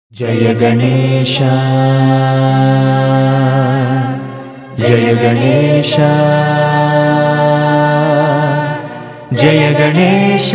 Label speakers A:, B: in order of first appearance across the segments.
A: जय गणेश जय गणेश जय गणेश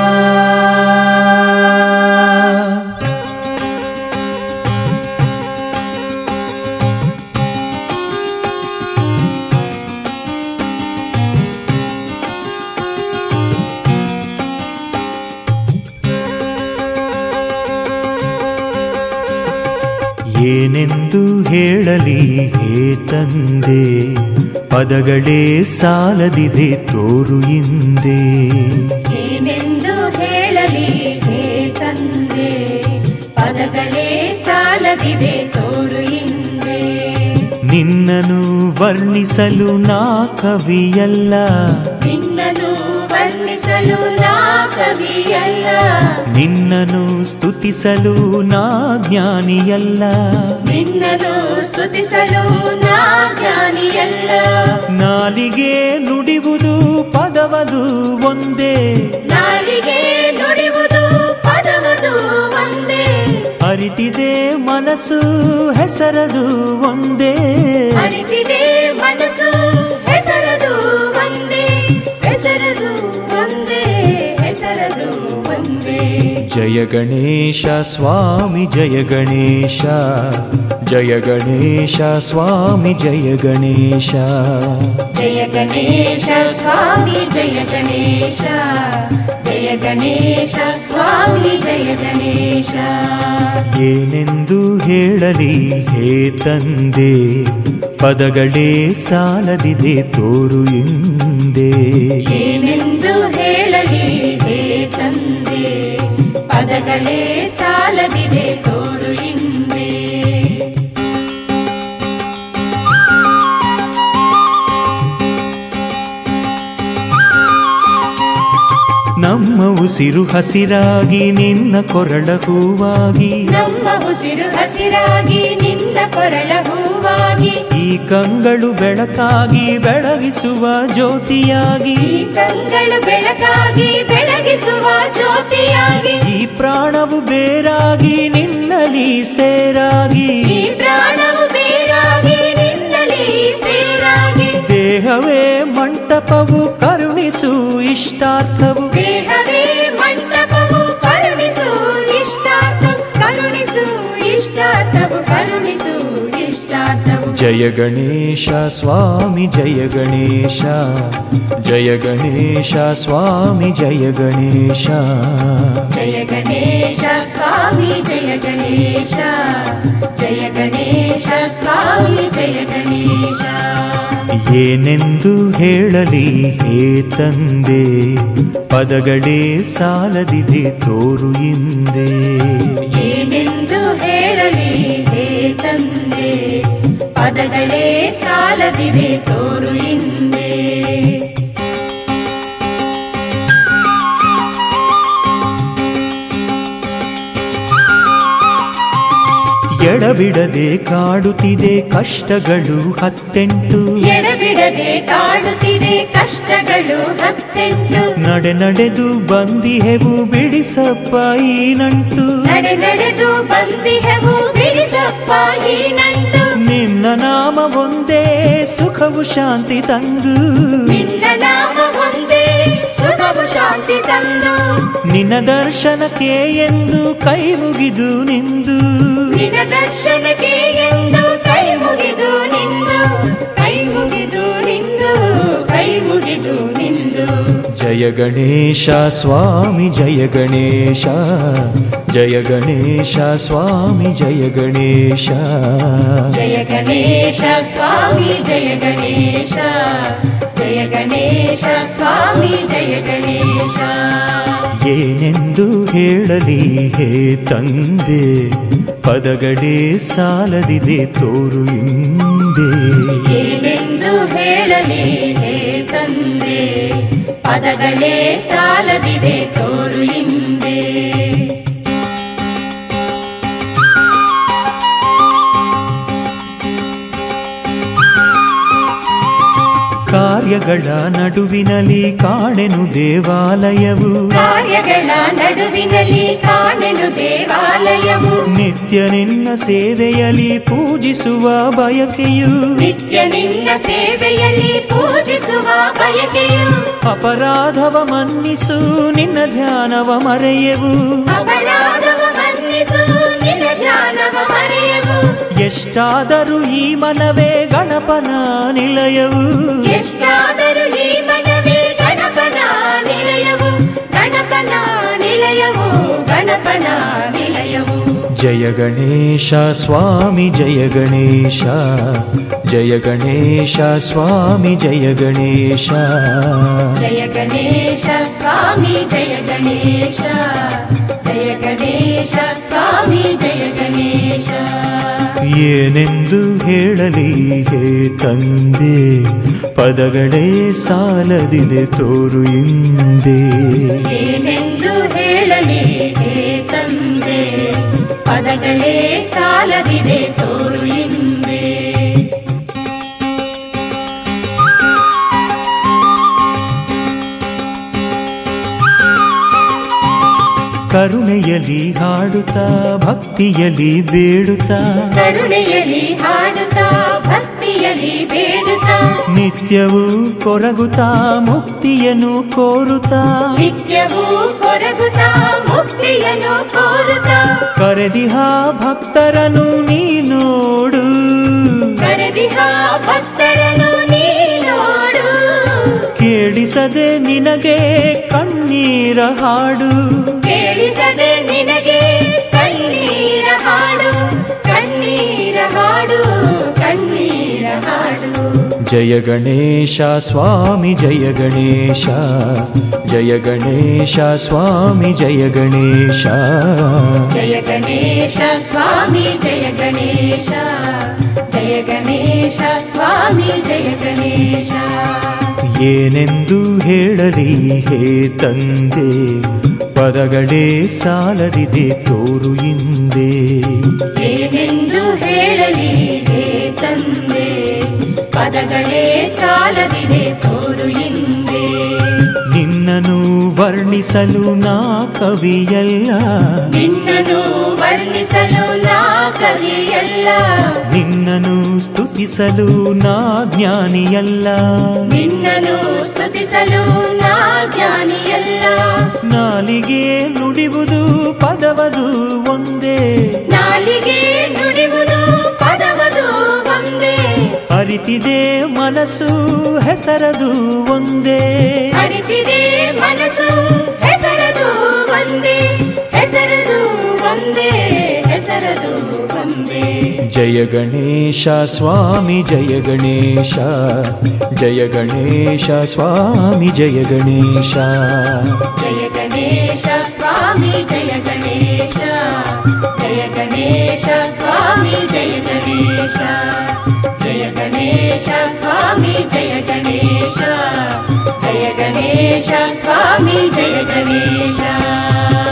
A: ಏನೆಂದು ಹೇಳಲಿ ಹೇ ತಂದೆ ಪದಗಳೇ ಸಾಲದಿದೆ ತೋರು ಹಿಂದೆ
B: ಏನೆಂದು ಹೇಳಲಿ ಹೇ ತಂದೆ ಪದಗಳೇ ಸಾಲದಿದೆ ತೋರು ಹಿಂದೆ
A: ನಿನ್ನನು ವರ್ಣಿಸಲು ನಾ ಕವಿಯಲ್ಲ
B: ನಿನ್ನನು ವರ್ಣಿಸಲು ನಾ ಕವಿಯಲ್ಲ
A: ನಿನ್ನನು ಸ್ತುತಿಸಲು ನಾ ಜ್ಞಾನಿಯಲ್ಲ
B: ನಿನ್ನನು ಸ್ತುತಿಸಲು ನಾ ಜ್ಞಾನಿಯಲ್ಲ
A: ನಾಲಿಗೆ ನುಡಿವುದು ಪದವದು ಒಂದೇ
B: ನಾಲಿಗೆ ನುಡಿಯುವುದು ಪದವದು ಒಂದೇ
A: ಅರಿತಿದೆ ಮನಸ್ಸು ಹೆಸರದು ಒಂದೇ
B: ಅರಿತಿದೆ ಮನಸ್ಸು ಹೆಸರದು ಒಂದೇ ಹೆಸರದು ಒಂದೇ ಹೆಸರದು ಒಂದೇ
A: ಜಯ ಗಣೇಶ ಸ್ವಾಮಿ ಜಯ ಗಣೇಶ ಜಯ ಗಣೇಶ ಸ್ವಾಮಿ ಜಯ ಗಣೇಶ
B: ಜಯ ಗಣೇಶ ಸ್ವಾಮಿ ಜಯ ಗಣೇಶ ಜಯ ಗಣೇಶ ಸ್ವಾಮಿ ಜಯ ಗಣೇಶ
A: ಏನೆಂದು ಹೇಳಲಿ ಹೇ ತಂದೆ ಪದಗಳೇ ಸಾಲದಿದೆ ತೋರು ಹಿಂದೆ
B: ಏನೆಂದು ಹೇಳಲಿ ಹೇ ತಂದೆ ಪದಗಳೇ ಸಾಲದಿದೆ ತೋರು ಹಿಂದೆ
A: ನಮ್ಮ ಉಸಿರು ಹಸಿರಾಗಿ ನಿನ್ನ ಕೊರಳ ಹೂವಾಗಿ
B: ನಮ್ಮ ಉಸಿರು ಹಸಿರಾಗಿ ನಿನ್ನ ಕೊರಳ ಹೂವಾಗಿ
A: ಈ ಕಂಗಳು ಬೆಳಕಾಗಿ ಬೆಳಗಿಸುವ ಜ್ಯೋತಿಯಾಗಿ
B: ಈ ಕಂಗಳು ಬೆಳಕಾಗಿ ಬೆಳಗಿಸುವ ಜ್ಯೋತಿಯಾಗಿ
A: ಈ ಪ್ರಾಣವು ಬೇರಾಗಿ ನಿನ್ನಲಿ ಸೇರಾಗಿ
B: ಈ ಪ್ರಾಣವು ಬೇರಾಗಿ ನಿನ್ನಲಿ ಸೇರಾಗಿ
A: ದೇಹವೇ ಮಂಟಪವು ಕರುಣಿಸು ಇಷ್ಟಾರ್ಥವು
B: ದೇಹವೇ ಮಂಟಪವು ಕರುಣಿಸು ಇಷ್ಟಾರ್ಥವು ಕರುಣಿಸು ಇಷ್ಟಾರ್ಥವು ಕರುಣಿಸು ಇಷ್ಟಾರ್ಥವು
A: ಜಯ ಗಣೇಶ ಸ್ವಾಮಿ ಜಯ ಗಣೇಶ ಜಯ ಗಣೇಶ ಸ್ವಾಮಿ ಜಯ ಗಣೇಶ
B: ಜಯ ಗಣೇಶ ಸ್ವಾಮಿ ಜಯ ಗಣೇಶ ಜಯ ಗಣೇಶ ಸ್ವಾಮಿ ಜಯ ಗಣೇಶ
A: ಏನೆಂದು ಹೇಳಲಿ ಹೇ ತಂದೆ ಪದಗಳೇ ಸಾಲದಿದೆ ತೋರು ಹಿಂದೆ
B: ಏನೆಂದು ಹೇಳಲಿ ಹೇ ತಂದೆ ಪದಗಳೇ ಸಾಲದಿದೆ ತೋರು ಹಿಂದೆ
A: ಎಡಬಿಡದೆ ಕಾಡುತ್ತಿದೆ ಕಷ್ಟಗಳು ಹತ್ತೆಂಟು
B: ಎಡಬಿಡದೆ ಕಾಡುತ್ತಿದೆ ಕಷ್ಟಗಳು ಹತ್ತೆಂಟು
A: ನಡೆ ನಡೆದು ಬಂದಿಹೆವು ಬಿಡಿಸಪ್ಪ ಈ ನಂಟು
B: ನಡೆ ನಡೆದು ಬಂದಿಹೆವು ಬಿಡಿಸಪ್ಪ ಈ ನಂಟು
A: ನಿನ್ನ ನಾಮ ಒಂದೇ ಸುಖವು ಶಾಂತಿ ತಂದು
B: ನಿನ್ನ ನಾಮ ಒಂದೇ ಸುಖವು ಶಾಂತಿ ತಂದು
A: ನಿನ್ನ ದರ್ಶನಕ್ಕೆ ಎಂದು ಕೈ ಮುಗಿದು ನಿಂದು
B: ನಿನ್ನ ದರ್ಶನಕ್ಕೆ ಎಂದು ಕೈ ಮುಗಿದು ನಿಂದು ಕೈ ಮುಗಿದು ನಿಂದು ಕೈ ಮುಗಿದು ನಿಂದು
A: ಜಯ ಗಣೇಶ ಸ್ವಾಮಿ ಜಯ ಗಣೇಶ ಜಯ ಗಣೇಶ ಸ್ವಾಮಿ ಜಯ ಗಣೇಶ
B: ಜಯ ಗಣೇಶ ಸ್ವಾಮಿ ಜಯ ಗಣೇಶ ಜಯ ಗಣೇಶ ಸ್ವಾಮಿ ಜಯ ಗಣೇಶ
A: ಏನೆಂದು ಹೇಳಲಿ ಹೇ ತಂದೆ ಪದಗಳೇ ಸಾಲದಿದೆ ತೋರು ಹಿಂದೆ
B: ಏನೆಂದು ಹೇಳಲಿ ಹೇ ತಂದೆ ಪದಗಳೇ ಸಾಲದಿದೆ ತೋರು ಹಿಂದೆ
A: ಕಾರ್ಯಗಳ ನಡೆ ನಡುವಿನಲ್ಲಿ ಕಾಣೆನು ದೇವಾಲಯವು
B: ಕಾರ್ಯಗಳ ನಡುವಿನಲ್ಲಿ ಕಾಣೆನು ದೇವಾಲಯವು
A: ನಿತ್ಯ ನಿನ್ನ ಸೇವೆಯಲ್ಲಿ ಪೂಜಿಸುವ ಬಯಕೆಯು
B: ನಿತ್ಯ ನಿನ್ನ ಸೇವೆಯಲ್ಲಿ ಪೂಜಿಸುವ ಬಯಕೆಯು
A: ಅಪರಾಧವ ಮನ್ನಿಸು ನಿನ್ನ ಧ್ಯಾನವ ಮರೆಯವು
B: ಅಪರಾಧವ ಮನ್ನಿಸು ನಿನ್ನ ಧ್ಯಾನವ ಮರೆಯವು
A: ಎಷ್ಟಾದರೂ ಈ ಮನವೇ ಗಣಪನ ನಿಲಯವು
B: ಎಷ್ಟಾದರೂ ಈ ಮನವೇ ಗಣಪನ ನಿಲಯವು ಗಣಪನ ನಿಲಯವು ಗಣಪನ ನಿಲಯವು
A: ಜಯ ಗಣೇಶ ಸ್ವಾಮಿ ಜಯ ಗಣೇಶ ಜಯ ಗಣೇಶ ಸ್ವಾಮಿ ಜಯ ಗಣೇಶ
B: ಜಯ ಗಣೇಶ ಸ್ವಾಮಿ ಜಯ ಗಣೇಶ ಜಯ ಗಣೇಶ ಸ್ವಾಮಿ ಜಯ ಗಣೇಶ
A: ಏನೆಂದು ಹೇಳಲಿ ಹೇ ತಂದೆ ಪದಗಳೇ ಸಾಲದಿದೆ ತೋರು ಹಿಂದೆ
B: ಏನೆಂದು ಹೇಳಲಿ ಹೇ ತಂದೆ ಪದಗಳೇ ಸಾಲದಿದೆ ತೋರು ಹಿಂದೆ
A: ಕರುಣೆಯಲ್ಲಿ ಹಾಡುತ್ತಾ ಭಕ್ತಿಯಲ್ಲಿ ಬೇಡುತ್ತಾ
B: ಕರುಣೆಯಲ್ಲಿ ಹಾಡುತ್ತಾ ಭಕ್ತಿಯಲ್ಲಿ ಬೇಡುತ್ತಾ
A: ನಿತ್ಯವೂ ಕೊರಗುತ್ತಾ ಮುಕ್ತಿಯನ್ನು ಕೋರುತ್ತಾ
B: ನಿತ್ಯವೂ ಕೊರಗುತ್ತಾ ಮುಕ್ತಿಯನ್ನು ಕೋರುತ್ತಾ
A: ಕರೆದಿಹ ಭಕ್ತರನು ನೀ ನೋಡು
B: ಕರೆದಿಹ ಭಕ್ತರನ್ನು ನೀ ನೋಡು
A: ಕೇಳಿಸದೆ ನಿನಗೆ ಕಣ್ಣೀರ ಹಾಡು
B: ಕೇಳಿಸದೆ ನಿನಗೆ ಕಣ್ಣೀರ ಹಾಡು ಕಣ್ಣೀರ ಹಾಡು ಕಣ್ಣೀರ ಹಾಡು
A: ಜಯ ಗಣೇಶ ಸ್ವಾಮಿ ಜಯ ಗಣೇಶ ಜಯ ಗಣೇಶ ಸ್ವಾಮಿ ಜಯ ಗಣೇಶ
B: ಜಯ ಗಣೇಶ ಸ್ವಾಮಿ ಜಯ ಗಣೇಶ ಜಯ ಗಣೇಶ ಸ್ವಾಮಿ ಜಯ ಗಣೇಶ
A: ಏನೆಂದು ಹೇಳಲಿ ಹೇ ತಂದೆ ಪದಗಳೇ ಸಾಲದಿದೆ ತೋರು ಹಿಂದೆ
B: ಏನೆಂದು ಹೇಳಲಿ ಹೇ ತಂದೆ ಪದಗಳೇ ಸಾಲದಿದೆ ತೋರು ಹಿಂದೆ
A: ನಿನ್ನನು ವರ್ಣಿಸಲು ನಾ ಕವಿಯಲ್ಲ
B: ನಿನ್ನನು ವರ್ಣಿಸಲು ನಾ ಕವಿಯಲ್ಲ
A: ನಿನ್ನನು ಸ್ತುತಿಸಲು ನಾ ಜ್ಞಾನಿಯಲ್ಲ
B: ನಿನ್ನನು ಸ್ತುತಿಸಲು ನಾ ಜ್ಞಾನಿಯಲ್ಲ
A: ನಾಲಿಗೆ ನುಡಿವುದು ಪದವದು ಒಂದೇ
B: ನಾಲಿಗೆ ನುಡಿವುದು ಪದವದು ಒಂದೇ
A: ಅರಿತಿದೆ ಮನಸ್ಸು ಹೆಸರದು ಒಂದೇ
B: ಅರಿತಿದೆ ಮನಸ್ಸು ಹೆಸರದು ಒಂದೇ ಹೆಸರದು ಒಂದೇ ಹೆಸರದು ಒಂದೇ
A: ಜಯ ಗಣೇಶ ಸ್ವಾಮಿ ಜಯ ಗಣೇಶ ಜಯ ಗಣೇಶ ಸ್ವಾಮಿ ಜಯ ಗಣೇಶ
B: ಜಯ ಗಣೇಶ ಸ್ವಾಮಿ ಜಯ ಗಣೇಶ ಜಯ ಗಣೇಶ ಸ್ವಾಮಿ ಜಯ ಗಣೇಶ ಜಯ ಗಣೇಶ ಸ್ವಾಮಿ ಜಯ ಗಣೇಶ ಜಯ ಗಣೇಶ ಸ್ವಾಮಿ ಜಯ ಗಣೇಶ